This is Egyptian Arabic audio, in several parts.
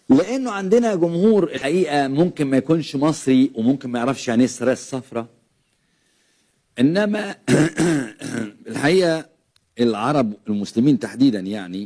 لانه عندنا جمهور الحقيقه ممكن ما يكونش مصري وممكن ما يعرفش يعني ايه السرايا الصفراء انما الحقيقه العرب المسلمين تحديدا يعني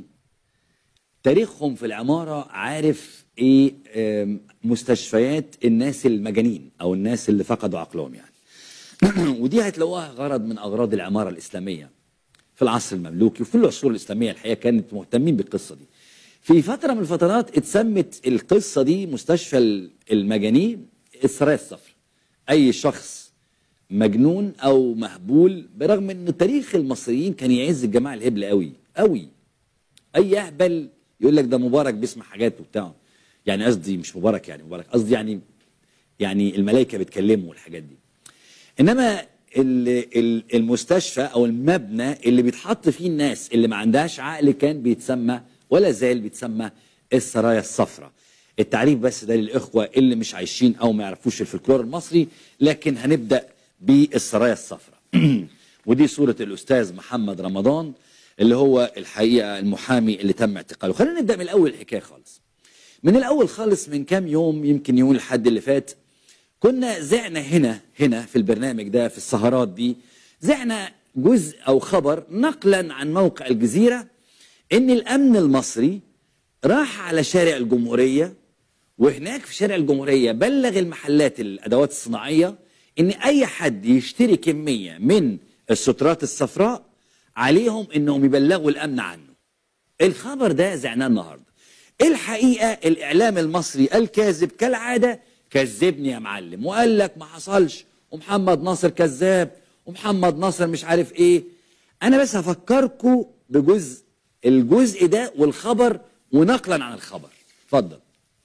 تاريخهم في العماره عارف ايه آم، مستشفيات الناس المجانين او الناس اللي فقدوا عقلهم يعني ودي هتلاقوها غرض من اغراض العماره الاسلاميه في العصر المملوكي وفي العصور الاسلاميه الحقيقه كانت مهتمين بالقصه دي. في فتره من الفترات اتسمت القصه دي مستشفى ال- المجانين السرايا الصفراء. اي شخص مجنون او مهبول برغم ان تاريخ المصريين كان يعز الجماعه الهبل قوي قوي. اي اهبل يقول لك ده مبارك بيسمع حاجات وبتاع. يعني قصدي مش مبارك يعني مبارك قصدي يعني يعني الملائكه بتكلمه والحاجات دي. انما ال- ال- المستشفى او المبنى اللي بيتحط فيه الناس اللي ما عندهاش عقل كان بيتسمى ولا زال بيتسمى السرايا الصفراء التعريف بس ده للاخوه اللي مش عايشين او ما يعرفوش الفلكلور المصري لكن هنبدا بالسرايا الصفراء ودي صوره الاستاذ محمد رمضان اللي هو الحقيقه المحامي اللي تم اعتقاله خلينا نبدا من الاول الحكايه خالص من الاول خالص من كام يوم يمكن يوم الحد اللي فات كنا زعنا هنا هنا في البرنامج ده في السهرات دي زعنا جزء او خبر نقلا عن موقع الجزيره ان الامن المصري راح على شارع الجمهوريه وهناك في شارع الجمهوريه بلغ المحلات الادوات الصناعيه ان اي حد يشتري كميه من السترات الصفراء عليهم انهم يبلغوا الامن عنه الخبر ده زعناه النهارده الحقيقه الاعلام المصري الكاذب كالعاده كذبني يا معلم وقال لك ما حصلش ومحمد ناصر كذاب ومحمد ناصر مش عارف ايه انا بس هفكركم بجزء الجزء ده والخبر ونقلا عن الخبر اتفضل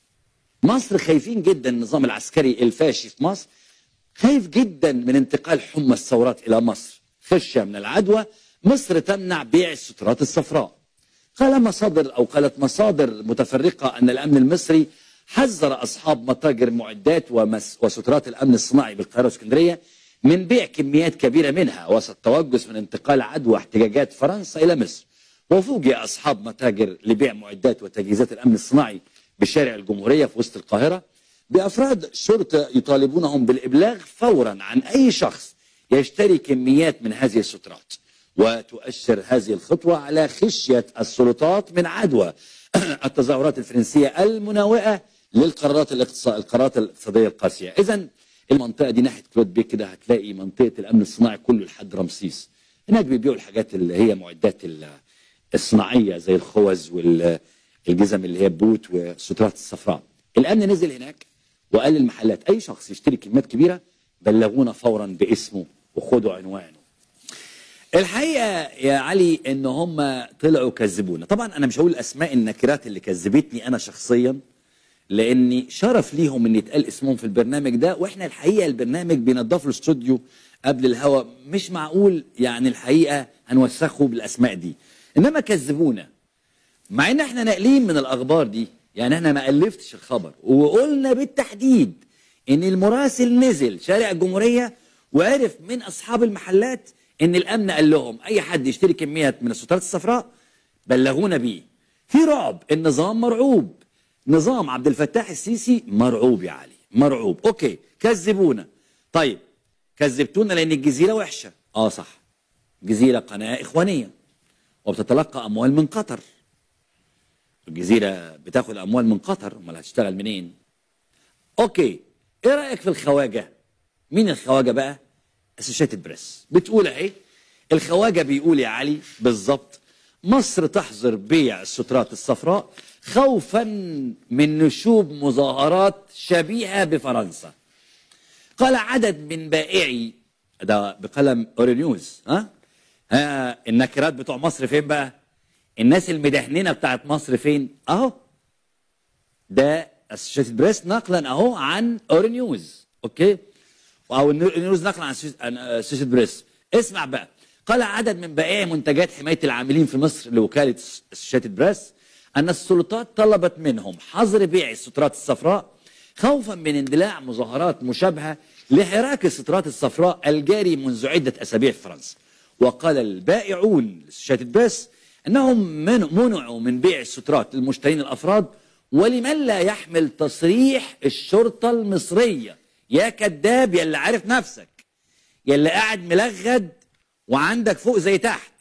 مصر خايفين جدا النظام العسكري الفاشي في مصر خايف جدا من انتقال حمى الثورات الى مصر خشيه من العدوى مصر تمنع بيع السترات الصفراء قال مصادر او قالت مصادر متفرقه ان الامن المصري حذر اصحاب متاجر معدات ومس وسترات الامن الصناعي بالقاهره واسكندريه من بيع كميات كبيره منها وسط توجس من انتقال عدوى احتجاجات فرنسا الى مصر وفوجئ اصحاب متاجر لبيع معدات وتجهيزات الامن الصناعي بشارع الجمهوريه في وسط القاهره بافراد شرطه يطالبونهم بالابلاغ فورا عن اي شخص يشتري كميات من هذه السترات وتؤشر هذه الخطوه على خشيه السلطات من عدوى التظاهرات الفرنسيه المناوئه للقرارات الاقتصاد القرارات الاقتصاديه القاسيه اذا المنطقه دي ناحيه كلود بيك كده هتلاقي منطقه الامن الصناعي كله لحد رمسيس هناك بيبيعوا الحاجات اللي هي معدات ال- الصناعيه زي الخوذ والجزم اللي هي بوت والسترات الصفراء الامن نزل هناك وقال للمحلات اي شخص يشتري كميات كبيره بلغونا فورا باسمه وخدوا عنوانه الحقيقه يا علي ان هم طلعوا كذبونا طبعا انا مش هقول اسماء النكرات اللي كذبتني انا شخصيا لاني شرف ليهم ان يتقال اسمهم في البرنامج ده واحنا الحقيقه البرنامج بينضف له استوديو قبل الهوا مش معقول يعني الحقيقه هنوسخه بالاسماء دي انما كذبونا مع ان احنا ناقلين من الاخبار دي يعني احنا ما الفتش الخبر وقلنا بالتحديد ان المراسل نزل شارع الجمهوريه وعرف من اصحاب المحلات ان الامن قال لهم اي حد يشتري كميات من السترات الصفراء بلغونا بيه في رعب النظام مرعوب نظام عبد الفتاح السيسي مرعوب يا علي مرعوب اوكي كذبونا طيب كذبتونا لان الجزيره وحشه اه صح الجزيره قناه اخوانيه وبتتلقى اموال من قطر الجزيره بتاخد اموال من قطر امال هتشتغل منين اوكي ايه رايك في الخواجه مين الخواجه بقى اسوشيتد بريس بتقول اهي الخواجه بيقول يا علي بالظبط مصر تحظر بيع السترات الصفراء خوفا من نشوب مظاهرات شبيهه بفرنسا قال عدد من بائعي ده بقلم اورينيوز ها ها النكرات بتوع مصر فين بقى الناس المدهننه بتاعت مصر فين اهو ده اسوشيتد بريس نقلا اهو عن اورينيوز اوكي او النيوز نقلا عن اسوشيتد بريس اسمع بقى قال عدد من بائعي منتجات حمايه العاملين في مصر لوكاله اسوشيتد بريس ان السلطات طلبت منهم حظر بيع السترات الصفراء خوفا من اندلاع مظاهرات مشابهه لحراك السترات الصفراء الجاري منذ عده اسابيع في فرنسا وقال البائعون لاسوشيتد بريس انهم من- منعوا من بيع السترات للمشترين الافراد ولمن لا يحمل تصريح الشرطة المصرية يا كذاب يا اللي عارف نفسك يا اللي قاعد ملغد وعندك فوق زي تحت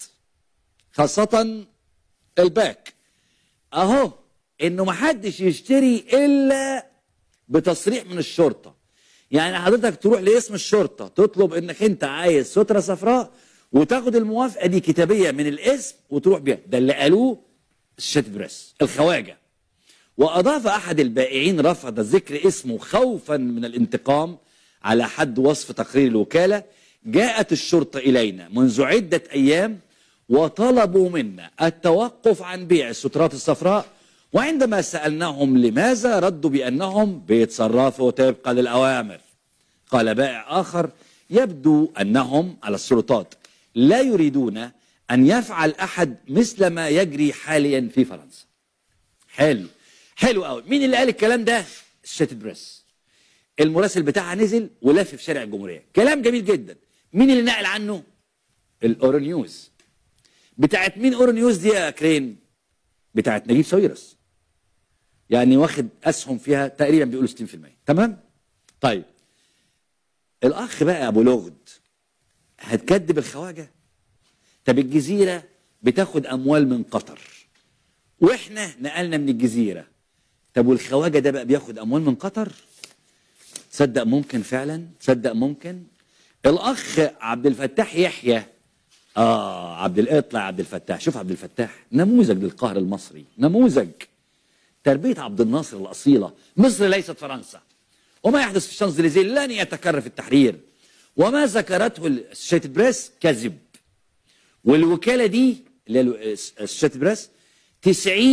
خاصة الباك اهو انه محدش يشتري الا بتصريح من الشرطة يعني حضرتك تروح لاسم الشرطة تطلب انك انت عايز سترة صفراء وتاخد الموافقة دي كتابية من الاسم وتروح بيها ده اللي قالوه الشات بريس الخواجة وأضاف أحد البائعين رفض ذكر اسمه خوفا من الانتقام على حد وصف تقرير الوكالة جاءت الشرطة إلينا منذ عدة أيام وطلبوا منا التوقف عن بيع السترات الصفراء وعندما سألناهم لماذا ردوا بأنهم بيتصرفوا طبقا للأوامر قال بائع آخر يبدو أنهم على السلطات لا يريدون أن يفعل أحد مثل ما يجري حاليا في فرنسا حلو حلو قوي مين اللي قال الكلام ده الشات بريس المراسل بتاعها نزل ولف في شارع الجمهورية كلام جميل جدا مين اللي نقل عنه الاورو نيوز بتاعت مين اورو نيوز دي يا كرين بتاعت نجيب ساويرس يعني واخد اسهم فيها تقريبا بيقولوا 60% تمام طيب الاخ بقى ابو لغد هتكذب الخواجه طب الجزيره بتاخد اموال من قطر واحنا نقلنا من الجزيره طب والخواجه ده بقى بياخد اموال من قطر تصدق ممكن فعلا تصدق ممكن الاخ عبد الفتاح يحيى اه عبد الاطلع عبد الفتاح شوف عبد الفتاح نموذج للقهر المصري نموذج تربيه عبد الناصر الاصيله مصر ليست فرنسا وما يحدث في الشانزليزيه لن يتكرر في التحرير وما ذكرته الشيت بريس كذب والوكاله دي اللي هي الشيت بريس 90%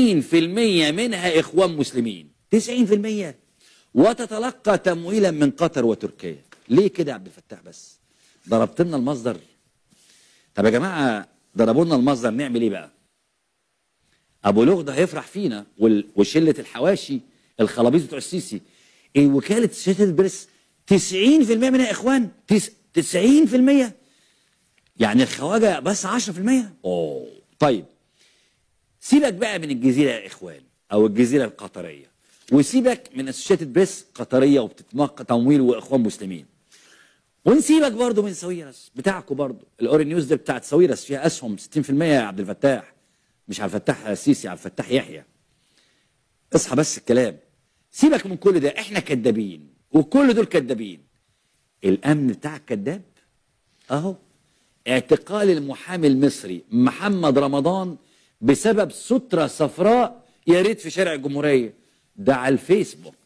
منها اخوان مسلمين 90% وتتلقى تمويلا من قطر وتركيا ليه كده يا عبد الفتاح بس ضربت لنا المصدر طب يا جماعه ضربوا لنا المصدر نعمل ايه بقى ابو لغده هيفرح فينا وال- وشله الحواشي الخلابيط بتوع السيسي إيه وكاله شتات بريس 90% منها اخوان تس- 90% يعني الخواجه بس 10% اوه طيب سيبك بقى من الجزيره يا اخوان او الجزيره القطريه وسيبك من اسوشيتد بريس قطريه وبتتلقى تمويل واخوان مسلمين ونسيبك برضه من ساويرس بتاعكم برضه الاوري نيوز ده بتاعت ساويرس فيها اسهم 60% يا عبد الفتاح مش عبد الفتاح السيسي عبد الفتاح يحيى اصحى بس الكلام سيبك من كل ده احنا كدابين وكل دول كدابين الامن بتاعك كذاب اهو اعتقال المحامي المصري محمد رمضان بسبب سترة صفراء يا ريت في شارع الجمهورية ده على الفيسبوك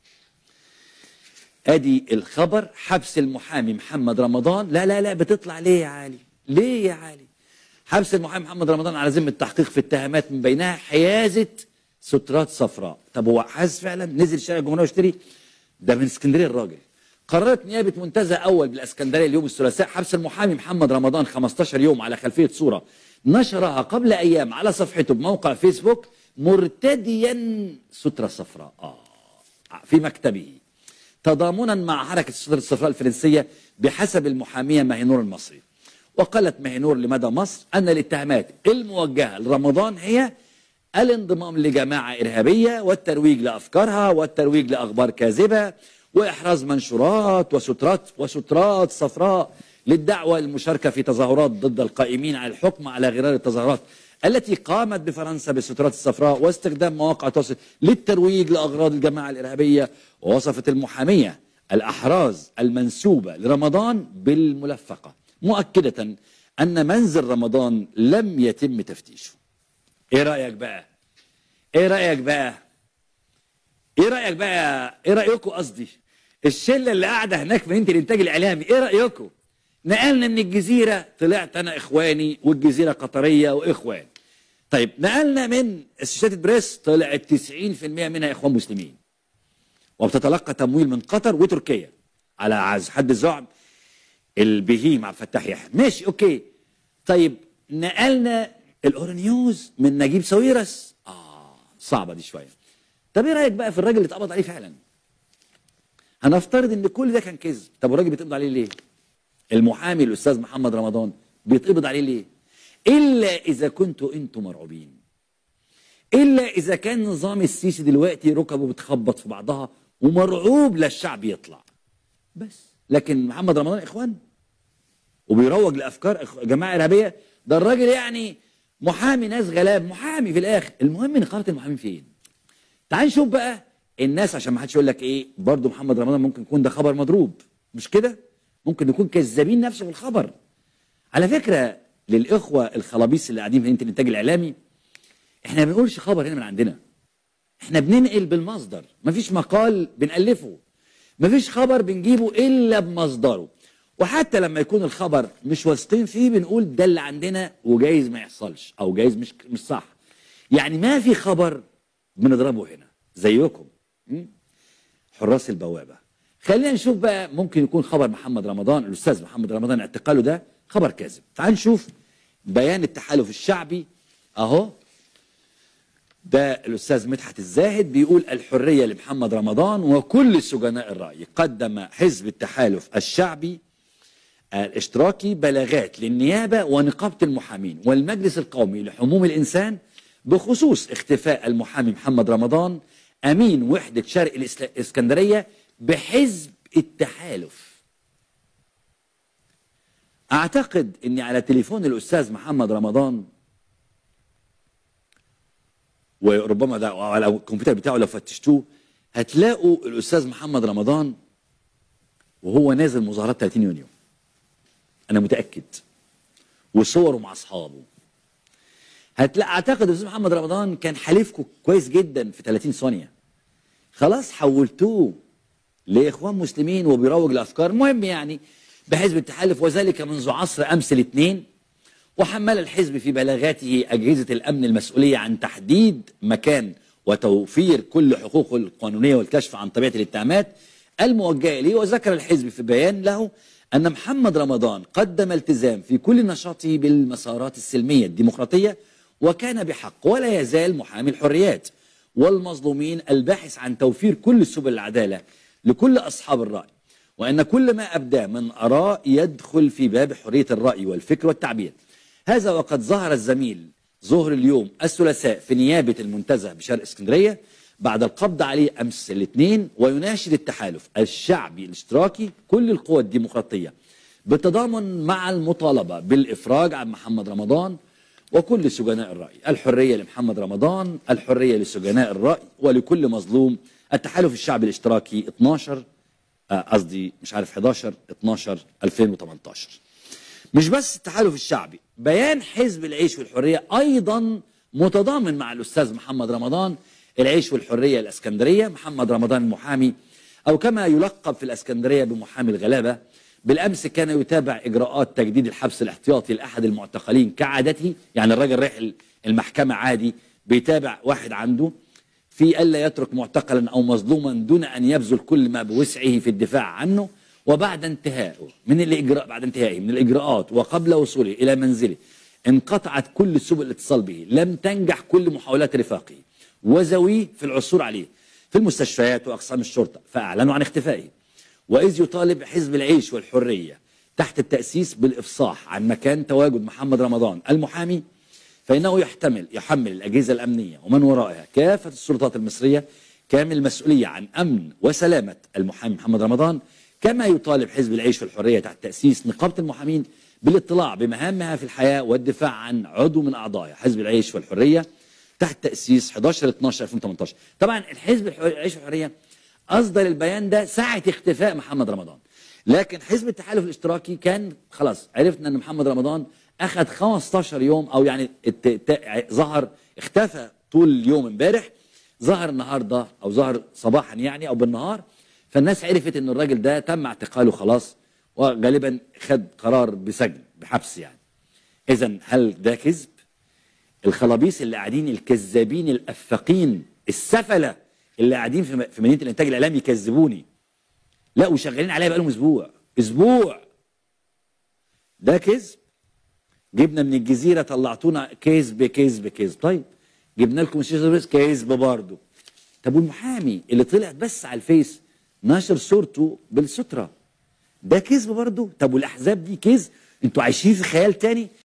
ادي الخبر حبس المحامي محمد رمضان لا لا لا بتطلع ليه يا علي ليه يا علي حبس المحامي محمد رمضان على ذمه التحقيق في اتهامات من بينها حيازه سترات صفراء طب هو حاز فعلا نزل شارع الجمهوريه واشتري ده من اسكندريه الراجل قررت نيابه منتزه اول بالاسكندريه اليوم الثلاثاء حبس المحامي محمد رمضان 15 يوم على خلفيه صوره نشرها قبل ايام على صفحته بموقع فيسبوك مرتديا ستره صفراء اه في مكتبه تضامنا مع حركة السترة الصفراء الفرنسية بحسب المحامية ماهينور المصري وقالت ماهينور لمدى مصر أن الاتهامات الموجهة لرمضان هي الانضمام لجماعة إرهابية والترويج لأفكارها والترويج لأخبار كاذبة وإحراز منشورات وسترات وسترات صفراء للدعوة للمشاركة في تظاهرات ضد القائمين على الحكم على غرار التظاهرات التي قامت بفرنسا بالسترات الصفراء واستخدام مواقع التواصل للترويج لأغراض الجماعة الإرهابية ووصفت المحامية الأحراز المنسوبة لرمضان بالملفقة مؤكدة أن منزل رمضان لم يتم تفتيشه إيه رأيك بقى؟ إيه رأيك بقى؟ ايه رايك بقى ايه رايكم قصدي الشله اللي قاعده هناك في مدينه الانتاج الاعلامي ايه رايكم نقلنا من الجزيره طلعت انا اخواني والجزيره قطريه واخوان طيب نقلنا من اسوشيتد بريس طلعت 90% منها اخوان مسلمين وبتتلقى تمويل من قطر وتركيا على عز حد الزعم البهيم عبد الفتاح يحيى ماشي اوكي طيب نقلنا الاورو نيوز من نجيب ساويرس اه صعبه دي شويه طب ايه رايك بقى في الراجل اللي اتقبض عليه فعلا هنفترض ان كل ده كان كذب طب والراجل بيتقبض عليه ليه المحامي الاستاذ محمد رمضان بيتقبض عليه ليه الا اذا كنتوا انتم مرعوبين الا اذا كان نظام السيسي دلوقتي ركبه بتخبط في بعضها ومرعوب للشعب يطلع بس لكن محمد رمضان اخوان وبيروج لافكار إخ- جماعه ارهابيه ده الراجل يعني محامي ناس غلاب محامي في الاخر المهم نقابه المحامين فين تعال نشوف بقى الناس عشان ما حدش يقول لك ايه برضه محمد رمضان ممكن يكون ده خبر مضروب مش كده ممكن يكون كذابين نفسه في الخبر على فكره للاخوه الخلابيس اللي قاعدين في هيئه الانتاج الاعلامي احنا ما بنقولش خبر هنا من عندنا احنا بننقل بالمصدر مفيش مقال بنألفه مفيش خبر بنجيبه الا بمصدره وحتى لما يكون الخبر مش واثقين فيه بنقول ده اللي عندنا وجايز ما يحصلش او جايز مش مش صح يعني ما في خبر بنضربه هنا زيكم م? حراس البوابه خلينا نشوف بقى ممكن يكون خبر محمد رمضان الاستاذ محمد رمضان اعتقاله ده خبر كاذب تعال نشوف بيان التحالف الشعبي اهو ده الاستاذ مدحت الزاهد بيقول الحريه لمحمد رمضان وكل سجناء الراي قدم حزب التحالف الشعبي الاشتراكي بلاغات للنيابه ونقابه المحامين والمجلس القومي لحموم الانسان بخصوص اختفاء المحامي محمد رمضان امين وحده شرق الإسلا- الاسكندريه بحزب التحالف اعتقد اني على تليفون الاستاذ محمد رمضان وربما ده على الكمبيوتر بتاعه لو فتشتوه هتلاقوا الاستاذ محمد رمضان وهو نازل مظاهرات 30 يونيو انا متاكد وصوره مع اصحابه هتلاقي اعتقد الاستاذ محمد رمضان كان حليفكم كويس جدا في 30 ثانيه خلاص حولتوه لاخوان مسلمين وبيروج لافكار مهم يعني بحزب التحالف وذلك منذ عصر امس الاثنين وحمل الحزب في بلاغاته اجهزه الامن المسؤوليه عن تحديد مكان وتوفير كل حقوقه القانونيه والكشف عن طبيعه الاتهامات الموجهه اليه وذكر الحزب في بيان له ان محمد رمضان قدم التزام في كل نشاطه بالمسارات السلميه الديمقراطيه وكان بحق ولا يزال محامي الحريات والمظلومين الباحث عن توفير كل سبل العداله لكل اصحاب الراي وان كل ما ابداه من اراء يدخل في باب حريه الراي والفكر والتعبير هذا وقد ظهر الزميل ظهر اليوم الثلاثاء في نيابه المنتزه بشرق اسكندريه بعد القبض عليه امس الاثنين ويناشد التحالف الشعبي الاشتراكي كل القوى الديمقراطيه بالتضامن مع المطالبه بالافراج عن محمد رمضان وكل سجناء الرأي الحرية لمحمد رمضان الحرية لسجناء الرأي ولكل مظلوم التحالف الشعبي الاشتراكي 12 آه، قصدي مش عارف 11 12 2018 مش بس التحالف الشعبي بيان حزب العيش والحرية أيضا متضامن مع الأستاذ محمد رمضان العيش والحرية الأسكندرية محمد رمضان المحامي أو كما يلقب في الأسكندرية بمحامي الغلابة بالأمس كان يتابع إجراءات تجديد الحبس الاحتياطي لأحد المعتقلين كعادته يعني الراجل رايح المحكمة عادي بيتابع واحد عنده في ألا يترك معتقلا أو مظلوما دون أن يبذل كل ما بوسعه في الدفاع عنه وبعد انتهائه من الإجراء بعد انتهائه من الإجراءات وقبل وصوله إلى منزله انقطعت كل سبل الاتصال به لم تنجح كل محاولات رفاقه وزويه في العثور عليه في المستشفيات وأقسام الشرطة فأعلنوا عن اختفائه وإذ يطالب حزب العيش والحرية تحت التأسيس بالإفصاح عن مكان تواجد محمد رمضان المحامي فإنه يحتمل يحمل الأجهزة الأمنية ومن ورائها كافة السلطات المصرية كامل المسؤولية عن أمن وسلامة المحامي محمد رمضان كما يطالب حزب العيش والحرية تحت تأسيس نقابة المحامين بالاطلاع بمهامها في الحياة والدفاع عن عضو من أعضائها حزب العيش والحرية تحت تأسيس 11 12 2018 طبعا الحزب الح- العيش والحرية أصدر البيان ده ساعة اختفاء محمد رمضان لكن حزب التحالف الاشتراكي كان خلاص عرفنا ان محمد رمضان اخذ 15 يوم او يعني الت- الت- ظهر اختفى طول اليوم امبارح ظهر النهارده او ظهر صباحا يعني او بالنهار فالناس عرفت ان الراجل ده تم اعتقاله خلاص وغالبا خد قرار بسجن بحبس يعني اذا هل ده كذب الخلابيس اللي قاعدين الكذابين الافاقين السفله اللي قاعدين في م- في مدينه الانتاج الاعلامي يكذبوني لا وشغالين عليها بقالهم اسبوع اسبوع ده كذب جبنا من الجزيره طلعتونا كذب كذب كذب طيب جبنا لكم الشيشه بس كذب برضه طب والمحامي اللي طلع بس على الفيس ناشر صورته بالستره ده كذب برضه طب والاحزاب دي كذب انتوا عايشين في خيال تاني